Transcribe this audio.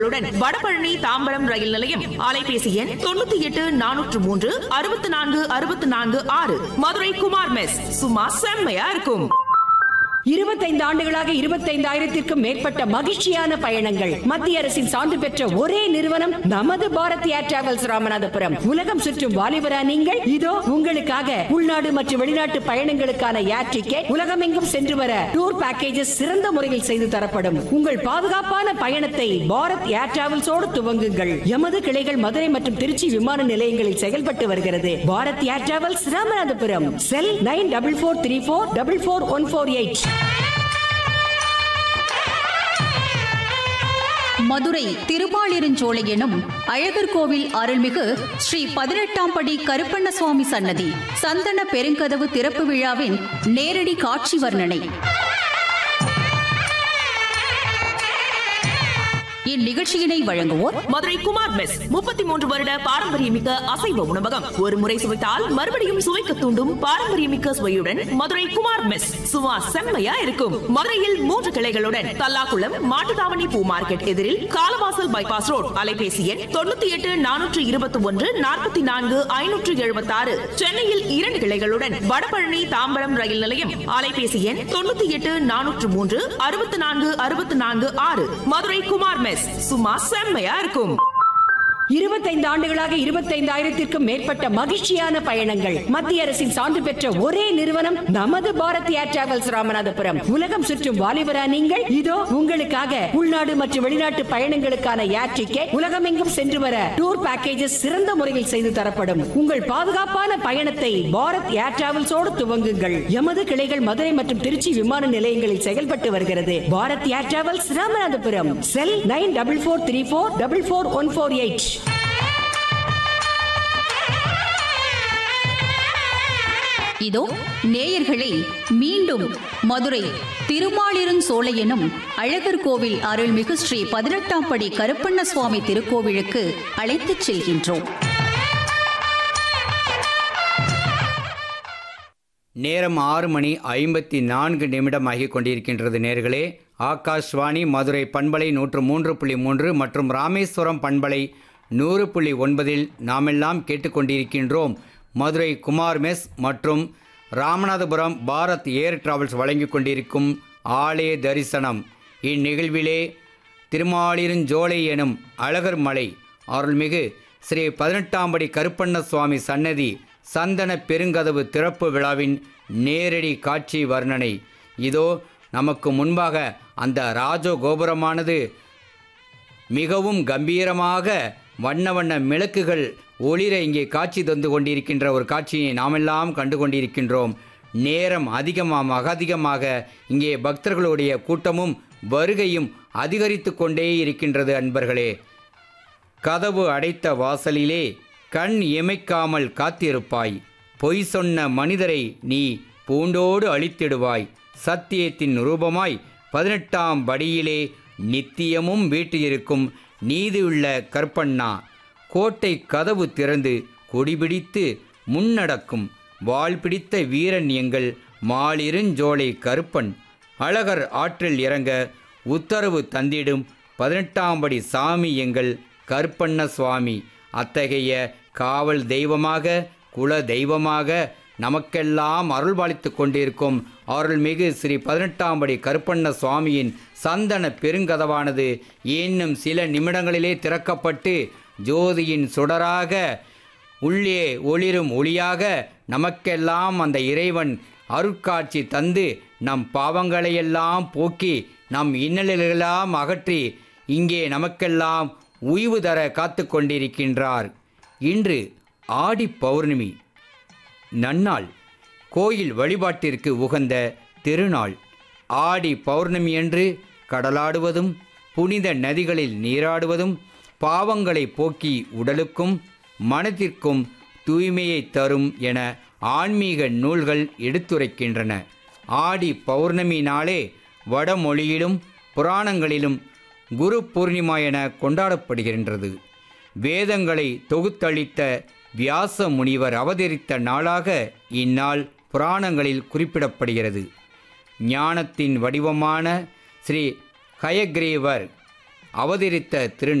உடன் வடபழனி தாம்பரம் ரயில் நிலையம் அலைபேசி எண் தொண்ணூத்தி எட்டு நானூற்று மூன்று அறுபத்தி நான்கு அறுபத்தி நான்கு ஆறு மதுரை குமார் மெஸ் சும்மா செம்மையா இருக்கும் இருபத்தைந்து ஆண்டுகளாக இருபத்தைந்தாயிரத்திற்கும் மேற்பட்ட மகிழ்ச்சியான பயணங்கள் மத்திய அரசின் சான்று பெற்ற ஒரே நிறுவனம் நமது பாரத் ஏர் டிராவல்ஸ் ராமநாதபுரம் உலகம் சுற்றும் வாலிபரா நீங்கள் இதோ உங்களுக்காக உள்நாடு மற்றும் வெளிநாட்டு பயணங்களுக்கான ஏர் டிக்கெட் உலகமெங்கும் சென்று வர டூர் பேக்கேஜஸ் சிறந்த முறையில் செய்து தரப்படும் உங்கள் பாதுகாப்பான பயணத்தை பாரத் ஏர் டிராவல்ஸோடு துவங்குங்கள் எமது கிளைகள் மதுரை மற்றும் திருச்சி விமான நிலையங்களில் செயல்பட்டு வருகிறது Bharat air travels Ramanathapuram cell nine double four three four double four one four eight Madurai Thirumalirunjolai எனும் அழகர் கோவில் அருள்மிகு ஸ்ரீ பதினெட்டாம் படி கருப்பண்ண சுவாமி சன்னதி சந்தன பெருங்கதவு திறப்பு விழாவின் நேரடி காட்சி வர்ணனை இந்நிகழ்ச்சியினை வழங்குவோர் மதுரை குமார் மெஸ் முப்பத்தி மூன்று வருட பாரம்பரியமிக்க அசைவ உணவகம் ஒரு முறை சுவைத்தால் மறுபடியும் சுவைக்க தூண்டும் பாரம்பரியமிக்க சுவையுடன் மதுரை குமார் மெஸ் சுவா செம்மையா இருக்கும் மதுரையில் மூன்று கிளைகளுடன் தல்லாக்குளம் மாட்டுத்தாவணி பூ மார்க்கெட் எதிரில் காலவாசல் பைபாஸ் ரோட் அலைபேசி எண் தொண்ணூத்தி எட்டு நானூற்று இருபத்தி ஒன்று நாற்பத்தி நான்கு ஐநூற்று எழுபத்தி ஆறு சென்னையில் இரண்டு கிளைகளுடன் வடபழனி தாம்பரம் ரயில் நிலையம் அலைபேசி எண் தொண்ணூத்தி எட்டு நானூற்று மூன்று அறுபத்தி நான்கு அறுபத்தி நான்கு ஆறு மதுரை குமார் மெஸ் சும்மா செம்மையா இருக்கும் இருபத்தைந்து ஆண்டுகளாக இருபத்தைந்தாயிரத்திற்கும் மேற்பட்ட மகிழ்ச்சியான பயணங்கள் மத்திய அரசின் சான்று பெற்ற ஒரே நிறுவனம் நமது பாரத் ஏர் டிராவல்ஸ் ராமநாதபுரம் உலகம் சுற்றும் வாலிபரா நீங்கள் இதோ உங்களுக்காக உள்நாடு மற்றும் வெளிநாட்டு பயணங்களுக்கான ஏர் டிக்கெட் உலகமெங்கும் சென்று வர டூர் பேக்கேஜஸ் சிறந்த முறையில் செய்து தரப்படும் உங்கள் பாதுகாப்பான பயணத்தை பாரத் ஏர் டிராவல்ஸோடு துவங்குங்கள் எமது கிளைகள் மதுரை மற்றும் திருச்சி விமான நிலையங்களில் செயல்பட்டு வருகிறது Bharat air travels Ramanathapuram cell nine double four three four double four one four eight இதோ நேயர்களே மீண்டும் மதுரை திருமாலிருஞ்சோலை எனும் அழகர் கோவில் அருள்மிகு ஸ்ரீ பதினெட்டாம் படி கருப்பண்ண சுவாமி திருக்கோவிலுக்கு அழைத்துச் செல்கின்றோம் நேரம் ஆறு மணி ஐம்பத்தி நான்கு நிமிடம் ஆகிக் கொண்டிருக்கின்றது நேர்களே ஆகாஷ்வாணி மதுரை பண்பலை நூற்று மூன்று புள்ளி மூன்று மற்றும் ராமேஸ்வரம் பண்பலை நூறு புள்ளி ஒன்பதில் நாமெல்லாம் கேட்டுக்கொண்டிருக்கின்றோம் மதுரை குமார் மெஸ் மற்றும் ராமநாதபுரம் பாரத் ஏர் டிராவல்ஸ் வழங்கிக் கொண்டிருக்கும் ஆலய தரிசனம் இந்நிகழ்விலே திருமாலிருஞ்சோலை எனும் அழகர் மலை அருள்மிகு ஸ்ரீ பதினெட்டாம் படி கருப்பண்ண சுவாமி சன்னதி சந்தன பெருங்கதவு திறப்பு விழாவின் நேரடி காட்சி வர்ணனை இதோ நமக்கு முன்பாக அந்த ராஜ கோபுரமானது மிகவும் கம்பீரமாக வண்ண வண்ண விளக்குகள் ஒளிர இங்கே காட்சி தந்து கொண்டிருக்கின்ற ஒரு காட்சியை நாமெல்லாம் கண்டு கொண்டிருக்கின்றோம் நேரம் அதிகமாக அதிகமாக இங்கே பக்தர்களுடைய கூட்டமும் வருகையும் அதிகரித்து கொண்டே இருக்கின்றது அன்பர்களே கதவு அடைத்த வாசலிலே கண் இமைக்காமல் காத்திருப்பாய் பொய் சொன்ன மனிதரை நீ பூண்டோடு அழித்திடுவாய் சத்தியத்தின் ரூபமாய் பதினெட்டாம் படியிலே நித்தியமும் வீட்டிலிருக்கும் நீதியுள்ள கற்பண்ணா கோட்டை கதவு திறந்து கொடிபிடித்து முன்னடக்கும் வாள் பிடித்த வீரன் எங்கள் மாலிருஞ்சோலை கருப்பன் அழகர் ஆற்றில் இறங்க உத்தரவு தந்திடும் பதினெட்டாம் படி சாமி எங்கள் கருப்பண்ண சுவாமி அத்தகைய காவல் தெய்வமாக குல தெய்வமாக நமக்கெல்லாம் அருள்பாலித்து கொண்டிருக்கும் அருள்மிகு ஸ்ரீ பதினெட்டாம் படி கருப்பண்ண சுவாமியின் சந்தன பெருங்கதவானது இன்னும் சில நிமிடங்களிலே திறக்கப்பட்டு ஜோதியின் சுடராக உள்ளே ஒளிரும் ஒளியாக நமக்கெல்லாம் அந்த இறைவன் அருட்காட்சி தந்து நம் பாவங்களையெல்லாம் போக்கி நம் இன்னல்களெல்லாம் அகற்றி இங்கே நமக்கெல்லாம் உய்வு தர காத்து கொண்டிருக்கின்றார் இன்று ஆடி பௌர்ணமி நன்னாள் கோயில் வழிபாட்டிற்கு உகந்த திருநாள் ஆடி பௌர்ணமியன்று கடலாடுவதும் புனித நதிகளில் நீராடுவதும் பாவங்களை போக்கி உடலுக்கும் மனதிற்கும் தூய்மையை தரும் என ஆன்மீக நூல்கள் எடுத்துரைக்கின்றன ஆடி பௌர்ணமி நாளே வடமொழியிலும் புராணங்களிலும் குரு பூர்ணிமா என கொண்டாடப்படுகின்றது வேதங்களை தொகுத்தளித்த வியாச முனிவர் அவதரித்த நாளாக இந்நாள் புராணங்களில் குறிப்பிடப்படுகிறது ஞானத்தின் வடிவமான ஸ்ரீ ஹயக்ரீவர் அவதரித்த திரு